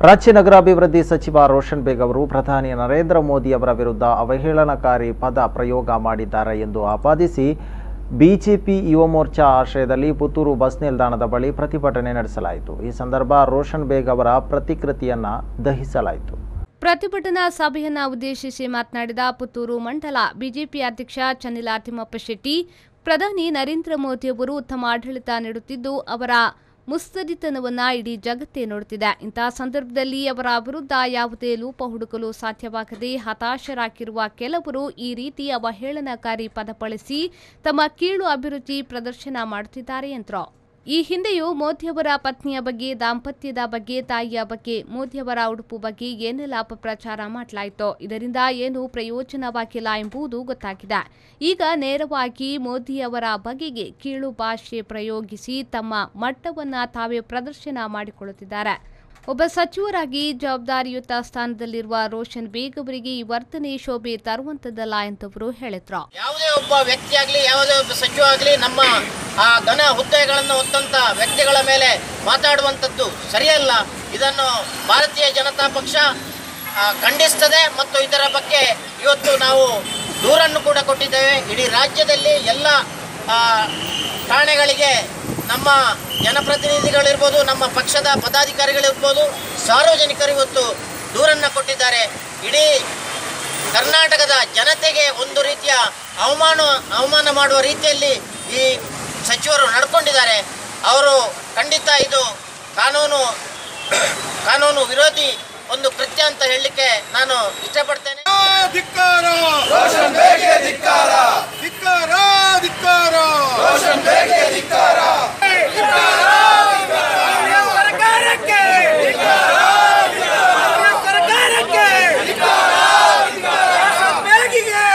ರಾಜ್ಯ ನಗರಾಭಿವೃದ್ಧಿ ಸಚಿವ ರೋಷನ್ ಬೇಗ್ ಅವರು ಪ್ರಧಾನಿ ನರೇಂದ್ರ ಮೋದಿ ಅವರ ವಿರುದ್ಧ ಅವಹೇಳನಕಾರಿ ಪದ ಪ್ರಯೋಗ ಮಾಡಿದ್ದಾರೆ ಎಂದು ಆಪಾದಿಸಿ ಬಿಜೆಪಿ ಯುವ ಮೋರ್ಚಾ ಆಶ್ರಯದಲ್ಲಿ ಪುತ್ತೂರು ಬಸ್ ನಿಲ್ದಾಣದ ಬಳಿ ಪ್ರತಿಭಟನೆ ನಡೆಸಲಾಯಿತು ಈ ಸಂದರ್ಭ ರೋಷನ್ ಬೇಗ್ ಅವರ ಪ್ರತಿಕೃತಿಯನ್ನ ದಹಿಸಲಾಯಿತು ಪ್ರತಿಭಟನಾ ಸಭೆಯನ್ನ ಉದ್ದೇಶಿಸಿ ಮಾತನಾಡಿದ ಪುತ್ತೂರು ಮಂಡಲ ಬಿಜೆಪಿ ಅಧ್ಯಕ್ಷ ಚನ್ನಿಲ ತಿಮ್ಮಪ್ಪ ಶೆಟ್ಟಿ ಪ್ರಧಾನಿ ನರೇಂದ್ರ ಮೋದಿಯವರು ಉತ್ತಮ ಆಡಳಿತ ನೀಡುತ್ತಿದ್ದು ಅವರ ಮುತ್ಸದಿತನವನ್ನ ಇಡೀ ಜಗತ್ತೇ ನೋಡುತ್ತಿದೆ ಇಂತಹ ಸಂದರ್ಭದಲ್ಲಿ ಅವರ ವಿರುದ್ಧ ಯಾವುದೇ ಲೂಪ ಹುಡುಕಲು ಸಾಧ್ಯವಾಗದೆ ಹತಾಶರಾಗಿರುವ ಕೆಲವರು ಈ ರೀತಿ ಅವಹೇಳನಕಾರಿ ಪದ ಬಳಸಿ ತಮ್ಮ ಕೀಳು ಅಭಿರುಚಿ ಪ್ರದರ್ಶನ ಮಾಡುತ್ತಿದ್ದಾರೆ ಎಂದರು ಈ ಹಿಂದೆಯೂ ಮೋದಿಯವರ ಪತ್ನಿಯ ಬಗ್ಗೆ ದಾಂಪತ್ಯದ ಬಗ್ಗೆ ತಾಯಿಯ ಬಗ್ಗೆ ಮೋದಿಯವರ ಉಡುಪು ಬಗ್ಗೆ ಏನೆಲ್ಲ ಅಪಪ್ರಚಾರ ಮಾಡಲಾಯಿತೋ ಇದರಿಂದ ಏನು ಪ್ರಯೋಜನವಾಗಿಲ್ಲ ಎಂಬುದು ಗೊತ್ತಾಗಿದೆ ಈಗ ನೇರವಾಗಿ ಮೋದಿಯವರ ಬಗೆಗೆ ಕೀಳು ಭಾಷೆ ಪ್ರಯೋಗಿಸಿ ತಮ್ಮ ಮಟ್ಟವನ್ನ ತಾವೇ ಪ್ರದರ್ಶನ ಮಾಡಿಕೊಳ್ಳುತ್ತಿದ್ದಾರೆ ಒಬ್ಬ ಸಚಿವರಾಗಿ ಜವಾಬ್ದಾರಿಯುತ ಸ್ಥಾನದಲ್ಲಿರುವ ರೋಷನ್ ಬೇಗ್ ಅವರಿಗೆ ಈ ವರ್ತನೆ ಶೋಭೆ ತರುವಂತದ್ದಲ್ಲ ಎಂತವರು ಹೇಳಿದ್ರು ಯಾವುದೇ ಒಬ್ಬ ವ್ಯಕ್ತಿ ಆಗಲಿ ಯಾವುದೇ ಒಬ್ಬ ಸಚಿವ ಆಗಲಿ ನಮ್ಮ ಆ ಘನ ಹುದ್ದೆಗಳನ್ನು ಹೊತ್ತಂತ ವ್ಯಕ್ತಿಗಳ ಮೇಲೆ ಮಾತಾಡುವಂಥದ್ದು ಸರಿಯಲ್ಲ ಇದನ್ನು ಭಾರತೀಯ ಜನತಾ ಪಕ್ಷ ಆ, ಖಂಡಿಸ್ತದೆ ಮತ್ತು ಇದರ ಬಗ್ಗೆ ಇವತ್ತು ನಾವು ದೂರನ್ನು ಕೂಡ ಕೊಟ್ಟಿದ್ದೇವೆ ಇಡೀ ರಾಜ್ಯದಲ್ಲಿ ಎಲ್ಲ ಆ, ಠಾಣೆಗಳಿಗೆ ನಮ್ಮ ಜನಪ್ರತಿನಿಧಿಗಳಿರ್ಬೋದು ನಮ್ಮ ಪಕ್ಷದ ಪದಾಧಿಕಾರಿಗಳಿರ್ಬೋದು ಸಾರ್ವಜನಿಕರು ಇವತ್ತು ದೂರನ್ನು ಕೊಟ್ಟಿದ್ದಾರೆ ಇಡೀ ಕರ್ನಾಟಕದ ಜನತೆಗೆ ಒಂದು ರೀತಿಯ ಅವಮಾನ ಅವಮಾನ ಮಾಡುವ ರೀತಿಯಲ್ಲಿ ಈ ಸಚಿವರು ನಡ್ಕೊಂಡಿದ್ದಾರೆ ಅವರು ಖಂಡಿತ ಇದು ಕಾನೂನು ಕಾನೂನು ವಿರೋಧಿ ಒಂದು ಕೃತ್ಯ ಅಂತ ಹೇಳಲಿಕ್ಕೆ ನಾನು ಇಷ್ಟಪಡ್ತೇನೆ ಧಿಕ್ಕಾರ ರೋಷನ್ ಬೇಗೆ ಧಿಕ್ಕಾರ ಧಿಕ್ಕಾರ ಧಿಕ್ಕಾರ ರೋಷನ್ ಬೇಗೆ ಧಿಕ್ಕಾರ ಸರ್ಕಾರಕ್ಕೆ ಸರ್ಕಾರಕ್ಕೆ ರೋಷನ್ ಬೇಗಿಗೆ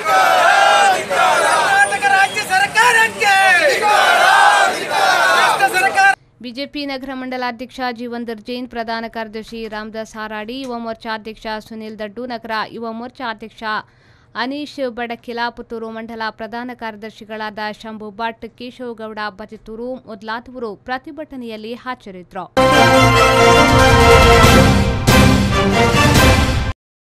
ಕರ್ನಾಟಕ ರಾಜ್ಯ ಸರ್ಕಾರಕ್ಕೆ ರಾಷ್ಟ್ರ ಸರ್ಕಾರ ಬಿಜೆಪಿ ನಗರ ಮಂಡಲಾಧ್ಯಕ್ಷ ಜೀವಂದರ್ ಜೈನ್ ಪ್ರಧಾನ ಕಾರ್ಯದರ್ಶಿ ರಾಮದಾಸ್ ಹಾರಾಡಿ ಯುವ ಮೋರ್ಚಾ ಅಧ್ಯಕ್ಷ ಸುನಿಲ್ ದಡ್ಡು ನಗರ ಯುವ ಮೋರ್ಚಾ ಅಧ್ಯಕ್ಷ ಅನೀಶ್ ಬಡಕಿಲ ಪುತ್ತೂರು ಮಂಡಲ ಪ್ರಧಾನ ಕಾರ್ಯದರ್ಶಿಗಳಾದ ಶಂಭು ಭಟ್ ಕೇಶವಗೌಡ ಬತಿತ್ತೂರು ಮೊದಲಾದವರು ಪ್ರತಿಭಟನೆಯಲ್ಲಿ ಹಾಜರಿದ್ದರು